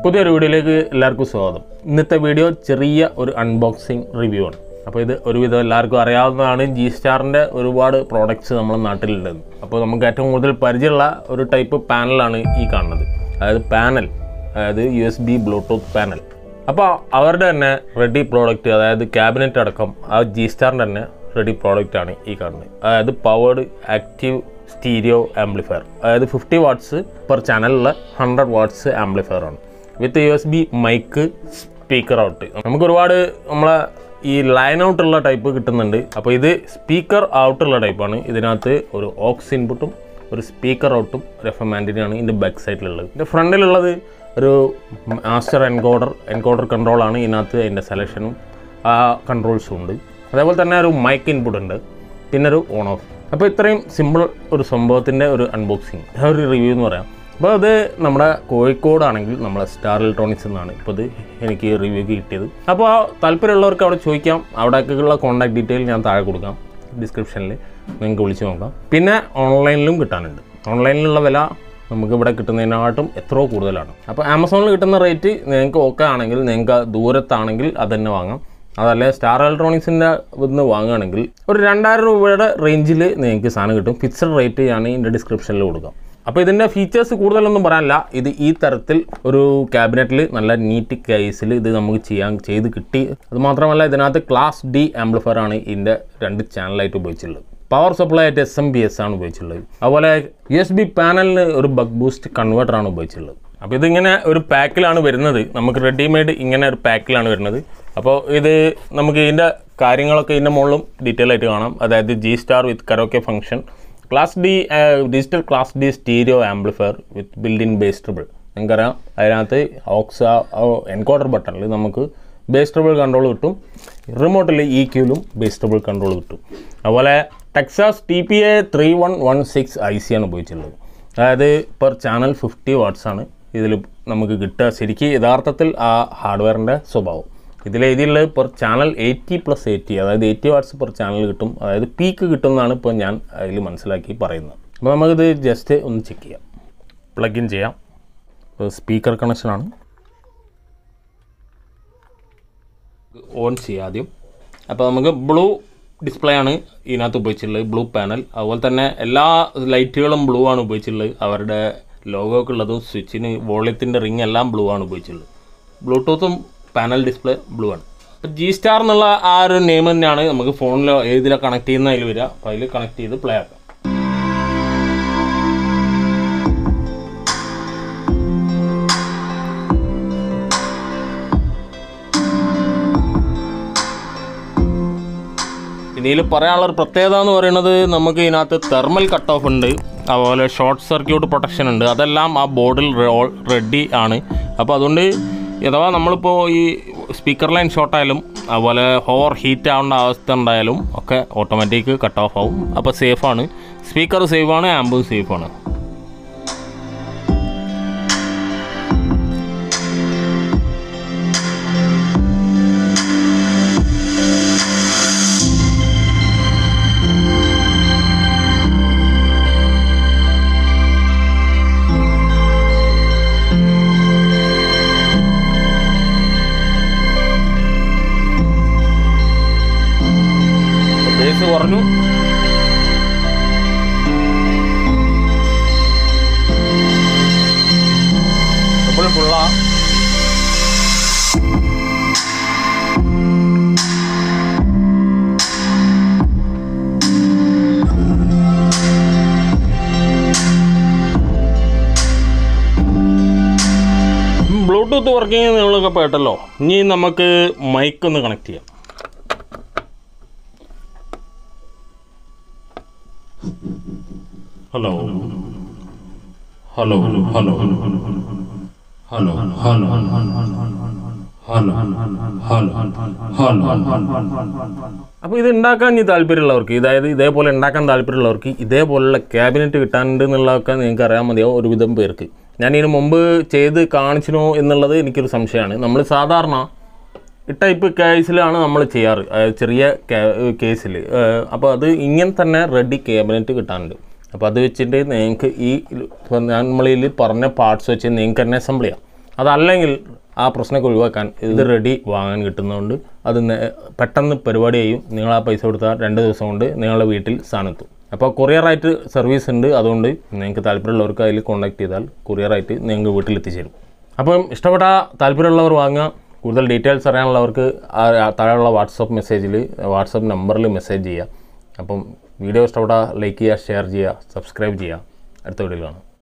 പുതിയൊരു വീഡിയോയിലേക്ക് എല്ലാവർക്കും സ്വാഗതം ഇന്നത്തെ വീഡിയോ ചെറിയ ഒരു അൺബോക്സിങ് റിവ്യൂ ആണ് അപ്പോൾ ഇത് ഒരുവിധം എല്ലാവർക്കും അറിയാവുന്നതാണ് ജി സ്റ്റാറിൻ്റെ ഒരുപാട് പ്രോഡക്റ്റ്സ് നമ്മുടെ നാട്ടിലുള്ളത് അപ്പോൾ നമുക്ക് ഏറ്റവും കൂടുതൽ പരിചയമുള്ള ഒരു ടൈപ്പ് പാനലാണ് ഈ കാണുന്നത് അതായത് പാനൽ അതായത് U S B Bluetooth panel അപ്പോൾ അവരുടെ തന്നെ റെഡി പ്രോഡക്റ്റ് അതായത് ക്യാബിനറ്റ് അടക്കം ആ ജി സ്റ്റാറിൻ്റെ തന്നെ റെഡി പ്രോഡക്റ്റ് ആണ് ഈ കാണുന്നത് അതായത് പവേർഡ് ആക്റ്റീവ് സ്റ്റീരിയോ ആംപ്ലിഫയർ അതായത് ഫിഫ്റ്റി വാട്ട്സ് പെർ ചാനലുള്ള ഹൺഡ്രഡ് വാട്ട്സ് ആംപ്ലിഫയർ ആണ് with U S B mic speaker out നമുക്ക് ഒരുപാട് നമ്മളെ ഈ ലൈൻ ഔട്ടുള്ള ടൈപ്പ് കിട്ടുന്നുണ്ട് അപ്പോൾ ഇത് സ്പീക്കർ ഔട്ടുള്ള ടൈപ്പാണ് ഇതിനകത്ത് ഒരു ഓക്സ് ഇൻപുട്ടും ഒരു സ്പീക്കർ ഔട്ടും ഒരു എഫ് എം ആൻറ്റിനാണ് ഇതിൻ്റെ ബാക്ക് സൈഡിലുള്ളത് ഇതിൻ്റെ ഫ്രണ്ടിലുള്ളത് ഒരു മാസ്റ്റർ എൻകോഡർ എൻകോഡർ കൺട്രോളാണ് ഇതിനകത്ത് അതിൻ്റെ സെലക്ഷനും ആ കൺട്രോൾസും ഉണ്ട് അതേപോലെ തന്നെ ഒരു മൈക്ക് ഇൻപുട്ട് ഉണ്ട് പിന്നെ ഒരു ഓൺ ഓഫ് അപ്പോൾ ഇത്രയും സിമ്പിൾ ഒരു സംഭവത്തിൻ്റെ ഒരു അൺബോക്സിങ് ഒരു റിവ്യൂ എന്ന് പറയാം അപ്പോൾ അത് നമ്മുടെ കോഴിക്കോടാണെങ്കിൽ നമ്മളെ സ്റ്റാർ ഇലക്ട്രോണിക്സ് എന്നാണ് ഇപ്പോൾ ഇത് എനിക്ക് റിവ്യൂ കിട്ടിയത് അപ്പോൾ താല്പര്യമുള്ളവർക്ക് അവിടെ ചോദിക്കാം അവിടേക്കുള്ള കോൺടാക്ട് ഡീറ്റെയിൽ ഞാൻ താഴെ കൊടുക്കാം ഡിസ്ക്രിപ്ഷനിൽ നിങ്ങൾക്ക് വിളിച്ച് നോക്കാം പിന്നെ ഓൺലൈനിലും കിട്ടാനുണ്ട് ഓൺലൈനിലുള്ള വില നമുക്ക് ഇവിടെ കിട്ടുന്നതിനായിട്ടും എത്രയോ കൂടുതലാണ് അപ്പോൾ ആമസോണിൽ കിട്ടുന്ന റേറ്റ് നിങ്ങൾക്ക് ഓക്കെ ആണെങ്കിൽ നിങ്ങൾക്ക് ദൂരത്താണെങ്കിൽ അത് തന്നെ വാങ്ങാം അതല്ല സ്റ്റാർ ഇലക്ട്രോണിക്സിൻ്റെ ഇന്ന് വാങ്ങുകയാണെങ്കിൽ ഒരു രണ്ടായിരം രൂപയുടെ റേഞ്ചിൽ നിങ്ങൾക്ക് സാധനം കിട്ടും ഫിക്സഡ് റേറ്റ് ഞാൻ ഇതിൻ്റെ ഡിസ്ക്രിപ്ഷനിൽ കൊടുക്കാം അപ്പോൾ ഇതിൻ്റെ ഫീച്ചേഴ്സ് കൂടുതലൊന്നും പറയാനില്ല ഇത് ഈ തരത്തിൽ ഒരു ക്യാബിനറ്റിൽ നല്ല നീറ്റ് കേസിൽ ഇത് നമുക്ക് ചെയ്യാൻ ചെയ്ത് കിട്ടി അത് മാത്രമല്ല ഇതിനകത്ത് ക്ലാസ് ഡി ആംപ്ലിഫയർ ആണ് ഇതിൻ്റെ രണ്ട് ചാനലായിട്ട് ഉപയോഗിച്ചിട്ടുള്ളത് പവർ സപ്ലൈ ആയിട്ട് എസ് എം ബി എസ് ആണ് ഉപയോഗിച്ചിട്ടുള്ളത് അതുപോലെ യു എസ് ബി പാനലിന് ഒരു ബഗ് ബൂസ്റ്റ് കൺവേർട്ടർ ആണ് ഉപയോഗിച്ചിട്ടുള്ളത് അപ്പോൾ ഇതിങ്ങനെ ഒരു പാക്കിലാണ് വരുന്നത് നമുക്ക് റെഡിമെയ്ഡ് ഇങ്ങനെ ഒരു പാക്കിലാണ് വരുന്നത് അപ്പോൾ ഇത് നമുക്ക് ഇതിൻ്റെ കാര്യങ്ങളൊക്കെ ഇതിൻ്റെ മുകളിലും ഡീറ്റെയിൽ ആയിട്ട് കാണാം അതായത് G star with karaoke function class D digital class D stereo amplifier with build in bass treble നിങ്ങൾക്കറിയാം അതിനകത്ത് ഓക്സ് എൻകോഡർ ബട്ടണിൽ നമുക്ക് ബേസ്റ്റബിൾ കൺട്രോൾ കിട്ടും റിമോട്ടിൽ ഇ ക്യൂലും ബേസ്റ്റബിൾ കൺട്രോൾ കിട്ടും അതുപോലെ Texas T P A three one one six I C ആണ് ഉപയോഗിച്ചിട്ടുള്ളത് അതായത് പെർ ചാനൽ ഫിഫ്റ്റി വാട്ട്സ് ആണ് ഇതിൽ നമുക്ക് കിട്ടുക ശരിക്കും യഥാർത്ഥത്തിൽ ആ ഹാർഡ്വെയറിൻ്റെ സ്വഭാവം ഇതിൽ എഴുതിയുള്ളത് per channel eighty plus eighty അതായത് എയ്റ്റി വാട്ട്സ് പെർ ചാനൽ കിട്ടും അതായത് പീക്ക് കിട്ടുമെന്നാണ് ഇപ്പോൾ ഞാൻ അതിൽ മനസ്സിലാക്കി പറയുന്നത് അപ്പോൾ നമുക്കിത് ജസ്റ്റ് ഒന്ന് ചെക്ക് ചെയ്യാം പ്ലഗ് ഇൻ ചെയ്യാം സ്പീക്കർ കണക്ഷനാണ് ഓൺ ചെയ്യാം ആദ്യം അപ്പോൾ നമുക്ക് ബ്ലൂ ഡിസ്പ്ലേ ആണ് ഇതിനകത്ത് ഉപയോഗിച്ചിട്ടുള്ളത് ബ്ലൂ പാനൽ അതുപോലെ തന്നെ എല്ലാ ലൈറ്റുകളും ബ്ലൂ ആണ് ഉപയോഗിച്ചിട്ടുള്ളത് അവരുടെ ലോഗോ ഒക്കെ ഉള്ളതും സ്വിച്ചിന് വോളിയത്തിൻ്റെ റിങ് എല്ലാം ബ്ലൂ ആണ് ഉപയോഗിച്ചിട്ടുള്ളത് ബ്ലൂടൂത്തും പാനൽ ഡിസ്പ്ലേ ബ്ലൂ ആണ് അപ്പോൾ ജി സ്റ്റാർ എന്നുള്ള ആ ഒരു നെയിം തന്നെയാണ് നമുക്ക് ഫോണിലോ ഏതിലോ കണക്ട് ചെയ്യുന്ന അതിൽ വരിക അപ്പോൾ അതിൽ കണക്ട് ചെയ്ത് പ്ലേ ആക്കാം ഇതിൽ പറയാനുള്ള ഒരു പ്രത്യേകത എന്ന് പറയുന്നത് നമുക്ക് ഇതിനകത്ത് തെർമൽ കട്ട് ഓഫ് ഉണ്ട് അതുപോലെ ഷോർട്ട് സർക്യൂട്ട് പ്രൊട്ടക്ഷൻ ഉണ്ട് അതെല്ലാം ആ ബോർഡിൽ റെഡി ആണ് അപ്പോൾ അതുകൊണ്ട് അഥവാ നമ്മളിപ്പോൾ ഈ സ്പീക്കർ ലൈൻ ഷോർട്ട് ആയാലും അതുപോലെ ഓവർ ഹീറ്റ് ആവേണ്ട അവസ്ഥ ഉണ്ടായാലും ഒക്കെ ഓട്ടോമാറ്റിക് കട്ട് ഓഫ് ആവും അപ്പോൾ സേഫാണ് സ്പീക്കർ സേഫാണ് ആമ്പും സേഫാണ് ബേസ് കുറഞ്ഞു ഡബിൾ ഫുള്ള ബ്ലൂടൂത്ത് വർക്കിംഗ് നിങ്ങളൊക്കെ കേട്ടല്ലോ ഇനി നമുക്ക് മൈക്ക് ഒന്ന് കണക്ട് ചെയ്യാം hello hello hello hello hello അപ്പോൾ ഇത് ഉണ്ടാക്കാൻ ഇനി താല്പര്യമുള്ളവർക്ക് അതായത് ഇതേപോലെ ഉണ്ടാക്കാൻ താല്പര്യമുള്ളവർക്ക് ഇതേപോലുള്ള ക്യാബിനറ്റ് കിട്ടാനുണ്ട് എന്നുള്ളതൊക്കെ നിങ്ങൾക്ക് അറിയാൻ മതിയാവും ഒരുവിധം പേർക്ക് ഞാൻ ഇതിന് മുമ്പ് ചെയ്ത് കാണിച്ചിനോ എന്നുള്ളത് എനിക്കൊരു സംശയമാണ് നമ്മൾ സാധാരണ ഈ ടൈപ്പ് കേസിലാണ് നമ്മൾ ചെയ്യാറ് അതായത് ചെറിയ കേസിൽ അപ്പോൾ അത് ഇങ്ങനെ തന്നെ റെഡി ക്യാബിനറ്റ് കിട്ടാനുണ്ട് അപ്പോൾ അത് വെച്ചിട്ട് നിങ്ങൾക്ക് ഈ ഇപ്പം ഞാൻ നമ്മളിൽ പറഞ്ഞ പാർട്സ് വെച്ച് നിങ്ങൾക്ക് തന്നെ അസംബിൾ ചെയ്യാം അതല്ലെങ്കിൽ ആ പ്രശ്നമൊക്കെ ഒഴിവാക്കാൻ ഇത് റെഡി വാങ്ങാൻ കിട്ടുന്നതുകൊണ്ട് അത് നേ- പെട്ടെന്ന് പരിപാടി ചെയ്യും നിങ്ങൾ ആ പൈസ കൊടുത്താൽ രണ്ട് ദിവസം കൊണ്ട് നിങ്ങളുടെ വീട്ടിൽ സാധനം എത്തും അപ്പോൾ കൊറിയറായിട്ട് സർവീസ് ഉണ്ട് അതുകൊണ്ട് നിങ്ങൾക്ക് താല്പര്യമുള്ളവർക്ക് അതിൽ കോൺടാക്ട് ചെയ്താൽ കൊറിയറായിട്ട് നിങ്ങൾക്ക് വീട്ടിൽ എത്തിച്ചേരും അപ്പം ഇഷ്ടപ്പെട്ട താല്പര്യമുള്ളവർ വാങ്ങുക കൂടുതൽ ഡീറ്റെയിൽസ് അറിയാനുള്ളവർക്ക് ആ ആ താഴെയുള്ള വാട്സപ്പ് മെസ്സേജിൽ വാട്സപ്പ് നമ്പറിൽ മെസ്സേജ് ചെയ്യുക അപ്പം വീഡിയോ ഇഷ്ടപ്പെട്ടാൽ ലൈക്ക് ചെയ്യുക ഷെയർ ചെയ്യുക സബ്സ്ക്രൈബ് ചെയ്യുക അടുത്ത വീഡിയോയിൽ കാണാം